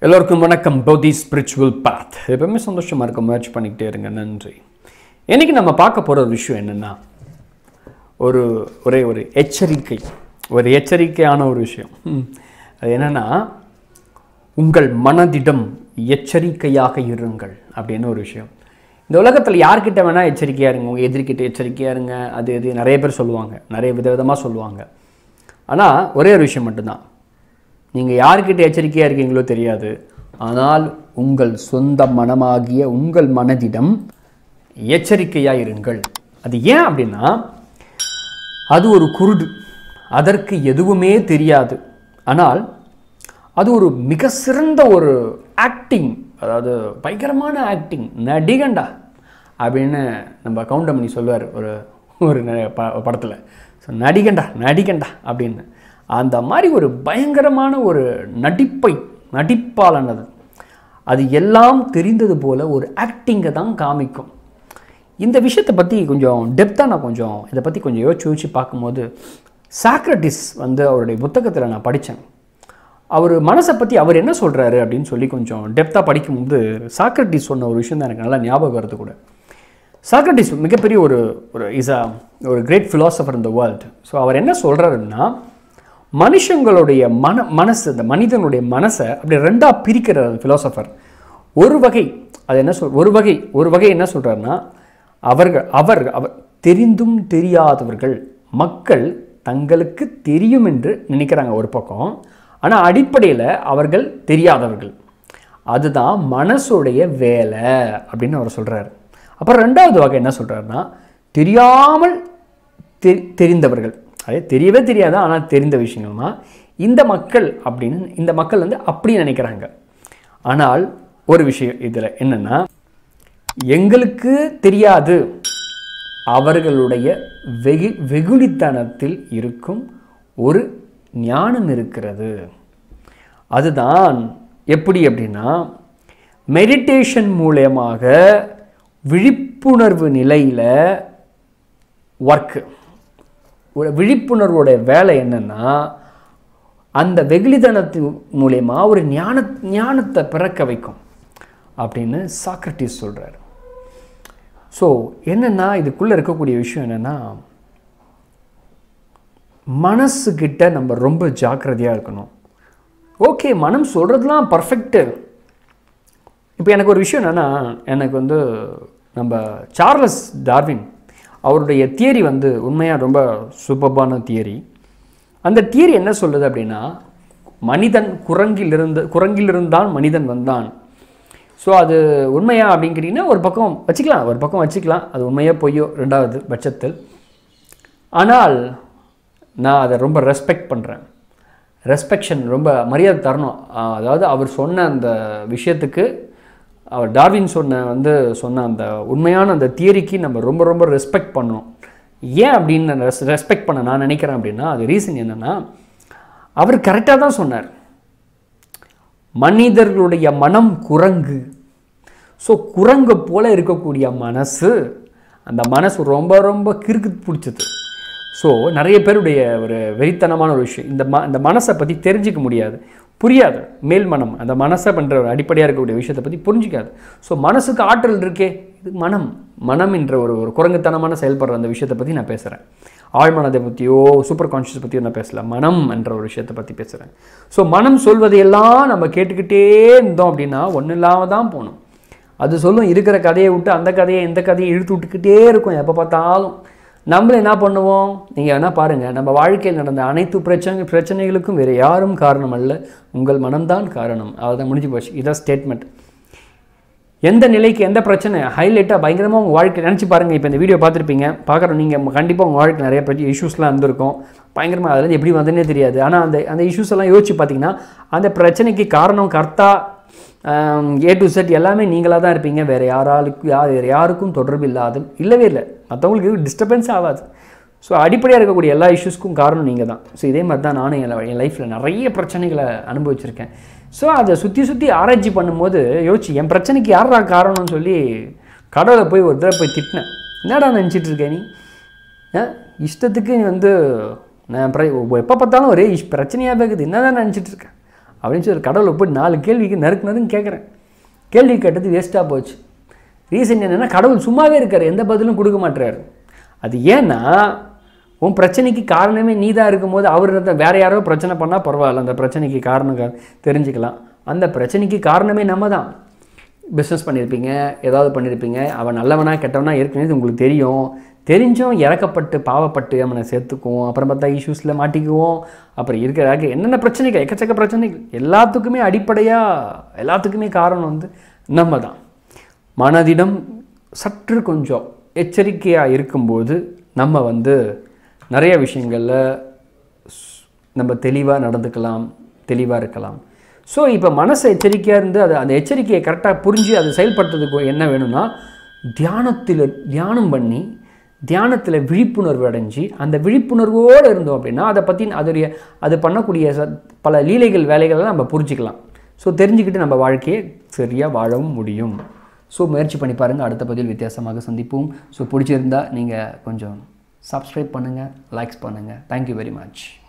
எல்லோருக்கும் வணக்கம் பௌதி ஸ்பிரிச்சுவல் பாத் எப்பவுமே சந்தோஷமாக இருக்க முயற்சி பண்ணிக்கிட்டே இருங்க நன்றி இன்னைக்கு நம்ம பார்க்க போகிற ஒரு விஷயம் என்னென்னா ஒரு ஒரே ஒரு எச்சரிக்கை ஒரு எச்சரிக்கையான ஒரு விஷயம் ம். அது என்னென்னா உங்கள் மனதிடம் எச்சரிக்கையாக இருங்கள் அப்படின்னு ஒரு விஷயம் இந்த உலகத்தில் யார்கிட்ட வேணால் எச்சரிக்கையாக இருங்க உங்கள் எதிர்கிட்ட எச்சரிக்கையாக இருங்க அது இது நிறைய பேர் சொல்லுவாங்க நிறைய விதவிதமாக சொல்லுவாங்க ஆனால் ஒரே ஒரு விஷயம் மட்டும்தான் நீங்கள் யார்கிட்ட எச்சரிக்கையாக இருக்கீங்களோ தெரியாது ஆனால் உங்கள் சொந்த மனமாகிய உங்கள் மனதிடம் எச்சரிக்கையாக இருங்கள் அது ஏன் அப்படின்னா அது ஒரு குருடு அதற்கு எதுவுமே தெரியாது ஆனால் அது ஒரு மிக சிறந்த ஒரு ஆக்டிங் அதாவது பயங்கரமான ஆக்டிங் நடிகண்டா அப்படின்னு நம்ம கவுண்டமணி சொல்லுவார் ஒரு ஒரு ந- ப படத்தில் ஸோ நடிகண்டா நடிகண்டா அப்படின்னு அந்த மாதிரி ஒரு பயங்கரமான ஒரு நடிப்பை நடிப்பாளனது அது எல்லாம் தெரிந்தது போல ஒரு ஆக்டிங்கை தான் காமிக்கும் இந்த விஷயத்தை பற்றி கொஞ்சம் டெப்த்தாக நான் கொஞ்சம் இதை பற்றி கொஞ்சம் யோசிச்சு யோசிச்சு பார்க்கும்போது சாக்ரட்டிஸ் வந்து அவருடைய புத்தகத்தில் நான் படித்தேன் அவர் மனசை பற்றி அவர் என்ன சொல்கிறாரு அப்படின்னு சொல்லி கொஞ்சம் டெப்த்தாக படிக்கும்போது சாக்ரட்டிஸ் சொன்ன ஒரு விஷயம் தான் எனக்கு நல்லா ஞாபகம் வருது கூட சாக்ரட்டிஸ் மிகப்பெரிய ஒரு ஒரு இஸ் அ ஒரு கிரேட் ஃபிலாசபர் இந்த வேர்ல்டு ஸோ அவர் என்ன சொல்கிறாருன்னா மனுஷங்களுடைய மன மனசு இந்த மனிதனுடைய மனசை அப்படி ரெண்டாக பிரிக்கிற ஃபிலாசபர் ஒரு வகை அது என்ன சொல் ஒரு வகை ஒரு வகை என்ன சொல்கிறாருன்னா அவர்கள் அவர் அவர் தெரிந்தும் தெரியாதவர்கள் மக்கள் தங்களுக்கு தெரியும் என்று நினைக்கிறாங்க ஒரு பக்கம் ஆனால் அடிப்படையில் அவர்கள் தெரியாதவர்கள் அதுதான் மனசுடைய வேலை அப்படின்னு அவர் சொல்கிறார் அப்புறம் ரெண்டாவது வகை என்ன சொல்கிறாருன்னா தெரியாமல் தெரி தெரிந்தவர்கள் அதே தெரியவே தெரியாத ஆனால் தெரிந்த விஷயங்கள்னா இந்த மக்கள் அப்படின்னு இந்த மக்கள் வந்து அப்படி நினைக்கிறாங்க ஆனால் ஒரு விஷயம் இதில் என்னென்னா எங்களுக்கு தெரியாது அவர்களுடைய வெகு வெகுளித்தனத்தில் இருக்கும் ஒரு ஞானம் இருக்கிறது அதுதான் எப்படி அப்படின்னா மெடிடேஷன் மூலயமாக விழிப்புணர்வு நிலையில் ஒர்க்கு ஒரு விழிப்புணர்வோட வேலை என்னன்னா அந்த வெகுளிதனத்தின் மூலயமா ஒரு ஞான ஞானத்தை பிறக்க வைக்கும் அப்படின்னு சாக்ரட்டிஸ் சொல்கிறார் ஸோ என்னென்னா இதுக்குள்ளே இருக்கக்கூடிய விஷயம் என்னென்னா மனசுக்கிட்ட நம்ம ரொம்ப ஜாக்கிரதையாக இருக்கணும் ஓகே மனம் சொல்கிறதுலாம் பர்ஃபெக்ட்டு இப்போ எனக்கு ஒரு விஷயம் என்னென்னா எனக்கு வந்து நம்ம சார்லஸ் டார்வின் அவருடைய தியரி வந்து உண்மையாக ரொம்ப சூப்பர்பான தியரி அந்த தியரி என்ன சொல்லுது அப்படின்னா மனிதன் குரங்கிலிருந்து குரங்கிலிருந்தான் மனிதன் வந்தான் ஸோ அது உண்மையா அப்படின்னு கேட்டிங்கன்னா ஒரு பக்கம் வச்சுக்கலாம் ஒரு பக்கம் வச்சுக்கலாம் அது உண்மையோ பொய்யோ ரெண்டாவது பட்சத்தில் ஆனால் நான் அதை ரொம்ப ரெஸ்பெக்ட் பண்ணுறேன் ரெஸ்பெக்ஷன் ரொம்ப மரியாதை தரணும் ஆஹ் அதாவது அவர் சொன்ன அந்த விஷயத்துக்கு அவர் டார்வின் சொன்ன வந்து சொன்ன அந்த உண்மையான அந்த தியரிக்கு நம்ம ரொம்ப ரொம்ப ரெஸ்பெக்ட் பண்ணணும் ஏன் அப்படின்னு நான் ரெஸ் ரெஸ்பெக்ட் பண்ண நான் நினைக்கிறேன் அப்படின்னா அது ரீசன் என்னென்னா அவர் கரெக்டாக தான் சொன்னார் மனிதர்களுடைய மனம் குரங்கு ஸோ குரங்கு போல இருக்கக்கூடிய மனசு அந்த மனசு ரொம்ப ரொம்ப கிறுக்கு பிடிச்சது ஸோ நிறைய பேருடைய ஒரு வெறித்தனமான ஒரு விஷயம் இந்த ம இந்த மனசை பற்றி தெரிஞ்சிக்க முடியாது புரியாது மேல் மனம் அந்த மனசை பண்ணுற ஒரு அடிப்படையாக இருக்கக்கூடிய விஷயத்தை பற்றி புரிஞ்சிக்காது ஸோ மனசுக்கு ஆற்றல் இருக்கே இது மனம் மனம் என்ற ஒரு ஒரு குரங்குத்தனமான செயல்படுற அந்த விஷயத்தை பற்றி நான் பேசுகிறேன் ஆழ்மனதை பற்றியோ சூப்பர் கான்ஷியஸ் பற்றியோ நான் பேசல மனம் என்ற ஒரு விஷயத்தை பற்றி பேசுகிறேன் ஸோ மனம் சொல்வதையெல்லாம் நம்ம கேட்டுக்கிட்டே இருந்தோம் அப்படின்னா ஒன்றும் இல்லாமல் தான் போகணும் அது சொல்லும் இருக்கிற கதையை விட்டு அந்த கதையை இந்த கதையை இழுத்து விட்டுக்கிட்டே இருக்கும் எப்போ பார்த்தாலும் நம்மள என்ன பண்ணுவோம் நீங்கள் வேணால் பாருங்கள் நம்ம வாழ்க்கையில் நடந்த அனைத்து பிரச்சனை பிரச்சனைகளுக்கும் வேறு யாரும் காரணம் அல்ல உங்கள் மனம்தான் காரணம் அதை முடிஞ்சு போச்சு இதான் ஸ்டேட்மெண்ட் எந்த நிலைக்கு எந்த பிரச்சனை ஹைலைட்டாக பயங்கரமாக உங்கள் வாழ்க்கை நினச்சி பாருங்கள் இப்போ இந்த வீடியோ பார்த்துருப்பீங்க பார்க்குறோம் நீங்கள் கண்டிப்பாக உங்கள் வாழ்க்கை நிறைய பிரச்சனை இஷ்யூஸ்லாம் இருந்திருக்கும் பயங்கரமாக அதுலேருந்து எப்படி வந்ததுன்னே தெரியாது ஆனால் அந்த அந்த இஷ்யூஸ் எல்லாம் யோசிச்சு பார்த்தீங்கன்னா அந்த பிரச்சனைக்கு காரணம் கர்த்தா ஏ டு செட் எல்லாமே நீங்களாக தான் இருப்பீங்க வேறு யாராலுக்கும் யார் வேறு யாருக்கும் தொடர்பு இல்லாத இல்லவே இல்லை மற்றவங்களுக்கு டிஸ்டர்பன்ஸ் ஆகாது ஸோ அடிப்படையாக இருக்கக்கூடிய எல்லா இஷ்யூஸ்க்கும் காரணம் நீங்கள் தான் ஸோ இதே மாதிரி தான் நானும் என் என் லைஃப்பில் நிறைய பிரச்சனைகளை அனுபவிச்சிருக்கேன் ஸோ அதை சுற்றி சுற்றி ஆராய்ச்சி பண்ணும்போது யோசிச்சு என் பிரச்சனைக்கு யாரா காரணம்னு சொல்லி கடவுளை போய் ஒரு தடவை போய் திட்டினேன் என்னடா நினச்சிட்டு இருக்க நீ ஆ? இஷ்டத்துக்கு நீ வந்து நான் எப்போ பார்த்தாலும் ஒரே இஷ் பிரச்சனையாகவே இருக்குது என்ன தான் நினச்சிட்டு இருக்கேன் அப்படின்னு சொல்லி கடவுளை போய் நாலு கேள்விக்கு நறுக்கு நறுன்னு கேட்குறேன் கேள்வி கேட்டது வேஸ்ட்டாக போச்சு ரீசன் என்னென்னா கடவுள் சும்மாவே இருக்கார் எந்த பதிலும் கொடுக்க மாட்டுறாரு அது ஏன்னா உன் பிரச்சனைக்கு காரணமே நீ தான் இருக்கும்போது அவர் இருந்தா- வேற யாரோ பிரச்சனை பண்ணால் பரவாயில்ல அந்த பிரச்சனைக்கு காரணம் கா- தெரிஞ்சுக்கலாம் அந்த பிரச்சனைக்கு காரணமே நம்ம தான் பிஸ்னஸ் பண்ணியிருப்பீங்க ஏதாவது பண்ணியிருப்பீங்க அவன் நல்லவனா கெட்டவனா ஏற்கனவே உங்களுக்கு தெரியும் தெரிஞ்சும் இறக்கப்பட்டு பாவப்பட்டு அவனை சேர்த்துக்குவோம் அப்புறம் பார்த்தா இஷ்யூஸில் மாட்டிக்குவோம் அப்புறம் இருக்கிற என்னென்ன பிரச்சனைகள் எக்கச்சக்க பிரச்சனைகள் எல்லாத்துக்குமே அடிப்படையாக எல்லாத்துக்குமே காரணம் வந்து நம்ம தான் மனதிடம் சற்று கொஞ்சம் எச்சரிக்கையாக இருக்கும்போது நம்ம வந்து நிறைய விஷயங்களில் ஸ்- நம்ம தெளிவாக நடந்துக்கலாம் தெளிவாக இருக்கலாம் ஸோ இப்போ மனசு எச்சரிக்கையாக இருந்து அதை அந்த எச்சரிக்கையை கரெக்டாக புரிஞ்சு அதை செயல்படுறதுக்கு என்ன வேணும்னா தியானத்தில் தியானம் பண்ணி தியானத்தில் விழிப்புணர்வு அடைஞ்சு அந்த விழிப்புணர்வோடு இருந்தோம் அப்படின்னா அதை பற்றி அதோடைய அது பண்ணக்கூடிய ச- பல லீலைகள் வேலைகளை நம்ம புரிஞ்சுக்கலாம் ஸோ தெரிஞ்சுக்கிட்டு நம்ம வாழ்க்கையை சரியாக வாழவும் முடியும் ஸோ முயற்சி பண்ணி பாருங்கள் அடுத்த பதில் வித்தியாசமாக சந்திப்போம் ஸோ பிடிச்சிருந்தா நீங்கள் கொஞ்சம் சப்ஸ்கிரைப் பண்ணுங்கள் லைக்ஸ் பண்ணுங்கள் தேங்க்யூ வெரி மச்